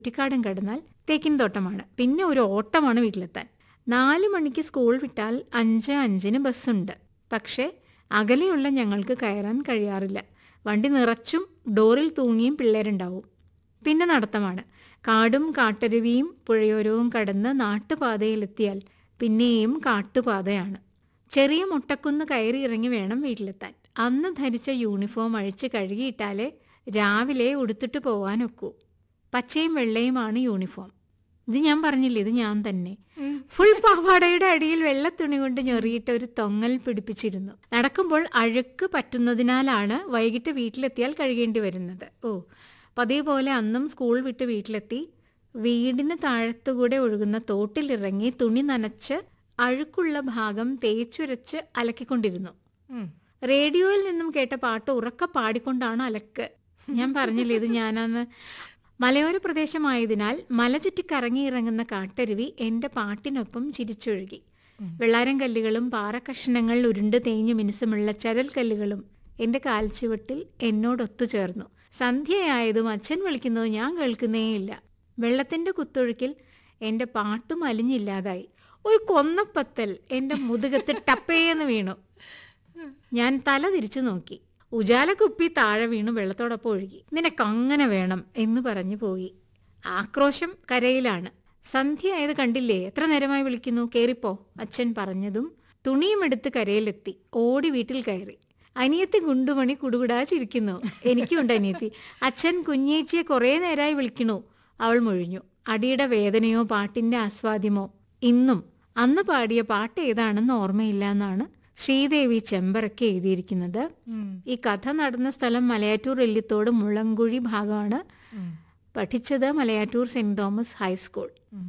കുറ്റിക്കാടും കടന്നാൽ തേക്കിൻ തോട്ടമാണ് പിന്നെ ഒരു ഓട്ടമാണ് വീട്ടിലെത്താൻ നാല് മണിക്ക് സ്കൂൾ വിട്ടാൽ അഞ്ച് അഞ്ചിന് ബസ്സുണ്ട് പക്ഷേ അകലെയുള്ള ഞങ്ങൾക്ക് കയറാൻ കഴിയാറില്ല വണ്ടി നിറച്ചും ഡോറിൽ തൂങ്ങിയും പിള്ളേരുണ്ടാവും പിന്നെ നടത്തമാണ് കാടും കാട്ടരുവിയും പുഴയോരവും കടന്ന് നാട്ടുപാതയിലെത്തിയാൽ പിന്നെയും കാട്ടുപാതയാണ് ചെറിയ മുട്ടക്കുന്ന് കയറി ഇറങ്ങി വേണം വീട്ടിലെത്താൻ അന്ന് ധരിച്ച യൂണിഫോം അഴിച്ച് കഴുകിയിട്ടാലേ രാവിലെ ഉടുത്തിട്ട് പോവാനൊക്കൂ പച്ചയും വെള്ളയുമാണ് യൂണിഫോം ഇത് ഞാൻ പറഞ്ഞില്ലേ ഇത് ഞാൻ തന്നെ ഫുൾ പാവാടയുടെ അടിയിൽ വെള്ളത്തുണി കൊണ്ട് ഞെറിയിട്ട് ഒരു തൊങ്ങൽ പിടിപ്പിച്ചിരുന്നു നടക്കുമ്പോൾ അഴുക്ക് പറ്റുന്നതിനാലാണ് വൈകിട്ട് വീട്ടിലെത്തിയാൽ കഴുകേണ്ടി വരുന്നത് ഓ പതിവ് പോലെ അന്നും സ്കൂൾ വിട്ട് വീട്ടിലെത്തി വീടിന് താഴത്തുകൂടെ ഒഴുകുന്ന തോട്ടിലിറങ്ങി തുണി നനച്ച് അഴുക്കുള്ള ഭാഗം തേച്ചുരച്ച് അലക്കിക്കൊണ്ടിരുന്നു റേഡിയോയിൽ നിന്നും കേട്ട പാട്ട് ഉറക്ക പാടിക്കൊണ്ടാണ് അലക്ക് ഞാൻ പറഞ്ഞില്ലേ ഇത് ഞാനന്ന് മലയോര പ്രദേശമായതിനാൽ മല ചുറ്റി കറങ്ങിയിറങ്ങുന്ന കാട്ടരുവി എന്റെ പാട്ടിനൊപ്പം ചിരിച്ചൊഴുകി വെള്ളാരം കല്ലുകളും പാറക്കഷണങ്ങൾ ഉരുണ്ട് തേഞ്ഞു മിനുസമുള്ള ചരൽ കല്ലുകളും എന്റെ കാൽച്ചുവട്ടിൽ എന്നോടൊത്തുചേർന്നു സന്ധ്യയായതും അച്ഛൻ വിളിക്കുന്നത് ഞാൻ കേൾക്കുന്നേയില്ല വെള്ളത്തിന്റെ കുത്തൊഴുക്കിൽ എന്റെ പാട്ടും അലിഞ്ഞില്ലാതായി ഒരു കൊന്നപ്പത്തൽ എന്റെ മുതുകത്ത് ടപ്പേന്ന് വീണു ഞാൻ തല തിരിച്ചു നോക്കി ഉജാലക്കുപ്പി താഴെ വീണു വെള്ളത്തോടൊപ്പം ഒഴുകി നിനക്കങ്ങനെ വേണം എന്ന് പറഞ്ഞു പോയി ആക്രോശം കരയിലാണ് സന്ധ്യയായത് കണ്ടില്ലേ എത്ര നേരമായി വിളിക്കുന്നു കേറിപ്പോ അച്ഛൻ പറഞ്ഞതും തുണിയും എടുത്ത് കരയിലെത്തി ഓടി വീട്ടിൽ കയറി അനിയത്തി ഗുണ്ടുമണി കുടുകുടാ ചിരിക്കുന്നു എനിക്കുണ്ട് അനിയത്തി അച്ഛൻ കുഞ്ഞേച്ചിയെ കുറേ നേരമായി വിളിക്കണു അവൾ മൊഴിഞ്ഞു അടിയുടെ വേദനയോ പാട്ടിന്റെ ആസ്വാദ്യമോ ഇന്നും അന്ന് പാടിയ പാട്ട് ഏതാണെന്ന് ഓർമ്മയില്ല എന്നാണ് ശ്രീദേവി ചെമ്പറയ്ക്ക് എഴുതിയിരിക്കുന്നത് ഈ കഥ നടന്ന സ്ഥലം മലയാറ്റൂർ എല്ലിത്തോട് മുളങ്കുഴി ഭാഗമാണ് പഠിച്ചത് മലയാറ്റൂർ സെന്റ് തോമസ് ഹൈസ്കൂൾ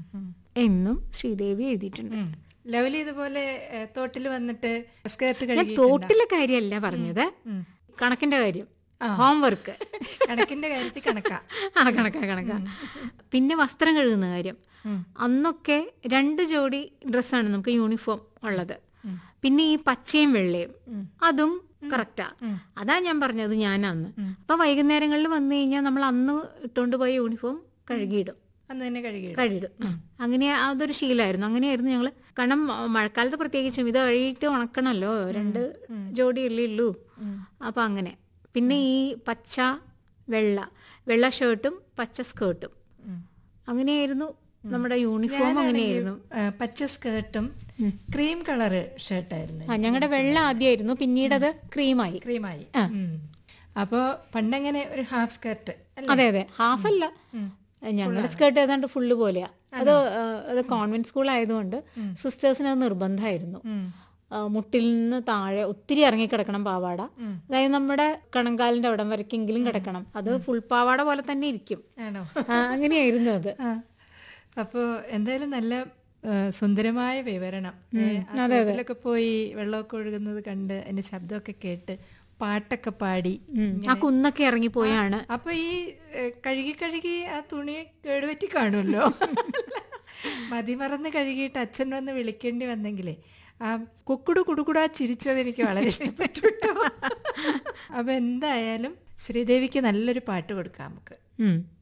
എന്നും ശ്രീദേവി എഴുതിയിട്ടുണ്ട് ലവലി ഇതുപോലെ ഏഹ്, തോട്ടിൽ വന്നിട്ട് സ്കേർട്ട് ഞാൻ കഴുകി തോട്ടിലെ കാര്യമല്ല പറഞ്ഞത് കണക്കിന്റെ കാര്യം ഹോംവർക്ക് കണക്കിന്റെ കാര്യത്തിൽ കണക്കാ ആ കണക്കാ കണക്കാ പിന്നെ വസ്ത്രം കഴുകുന്ന കാര്യം അന്നൊക്കെ രണ്ട് ജോഡി ഡ്രസ്സാണ് നമുക്ക് യൂണിഫോം ഉള്ളത് പിന്നെ ഈ പച്ചയും വെള്ളയും അതും കറക്റ്റാ അതാ ഞാൻ പറഞ്ഞത് ഞാനന്ന് അപ്പൊ വൈകുന്നേരങ്ങളിൽ വന്നു കഴിഞ്ഞാൽ നമ്മൾ അന്ന് ഇട്ടുകൊണ്ട് പോയ യൂണിഫോം കഴുകിയിടും അന്ന് തന്നെ കഴുകി കഴുകിടും ഉം. അങ്ങനെ അതൊരു ശീലമായിരുന്നു അങ്ങനെയായിരുന്നു ഞങ്ങൾ കാരണം മ- മഴക്കാലത്ത് പ്രത്യേകിച്ചും ഇത് കഴുകിയിട്ട് ഉണക്കണമല്ലോ രണ്ട് ജോഡിയല്ലേ ഉള്ളൂ അപ്പൊ അങ്ങനെ പിന്നെ ഈ പച്ച വെള്ള വെള്ള ഷർട്ടും പച്ച സ്കേർട്ടും അങ്ങനെയായിരുന്നു നമ്മുടെ യൂണിഫോം അങ്ങനെയായിരുന്നു പച്ച സ്കേർട്ടും ക്രീം കളറ് ഷർട്ടായിരുന്നു ആ ഞങ്ങളുടെ വെള്ള ആദ്യമായിരുന്നു പിന്നീട് അത് ക്രീമായി ക്രീമായി അപ്പോ പണ്ടങ്ങനെ ഒരു ഹാഫ് സ്കേർട്ട് അതെ അതെ ഹാഫ് അല്ല ഞങ്ങളുടെ സ്കേർട്ട് ഏതാണ്ട് ഫുള്ള് പോലെയാ അത് ആ, അത് കോൺവെന്റ് സ്കൂൾ ആയതുകൊണ്ട് സിസ്റ്റേഴ്സിന് അത് നിർബന്ധമായിരുന്നു ആ, മുട്ടിൽ നിന്ന് താഴെ ഒത്തിരി ഇറങ്ങിക്കിടക്കണം പാവാട അതായത് നമ്മുടെ കണങ്കാലിന്റെ അവിടം വരയ്ക്കെങ്കിലും കിടക്കണം അത് ഫുൾ പാവാട പോലെ തന്നെ ഇരിക്കും ആണോ ആ, അങ്ങനെയായിരുന്നു അത് ആ. അപ്പോ എന്തായാലും നല്ല ആ, സുന്ദരമായ വിവരണം ഏ, ആ തോട്ടിലൊക്കെ പോയി വെള്ളമൊക്കെ ഒഴുകുന്നത് കണ്ട് അതിന്റെ ശബ്ദമൊക്കെ കേട്ട് പാട്ടൊക്കെ പാടി ഉം. ആ കുന്നൊക്കെ ഇറങ്ങിപ്പോയാണ് അപ്പൊ ഈ ഏ, കഴുകി കഴുകി ആ തുണി കേടുപറ്റി കാണുമല്ലോ മതിമറന്ന് കഴുകിയിട്ട് അച്ഛൻ വന്ന് വിളിക്കേണ്ടി വന്നെങ്കിലേ ആ കുക്കുടു കുടുകുടാ ചിരിച്ചത് എനിക്ക് വളരെ ഇഷ്ടപ്പെട്ടു കേട്ടോ അപ്പൊ എന്തായാലും ശ്രീദേവിക്ക് നല്ലൊരു പാട്ട് കൊടുക്കാം നമുക്ക് ഉം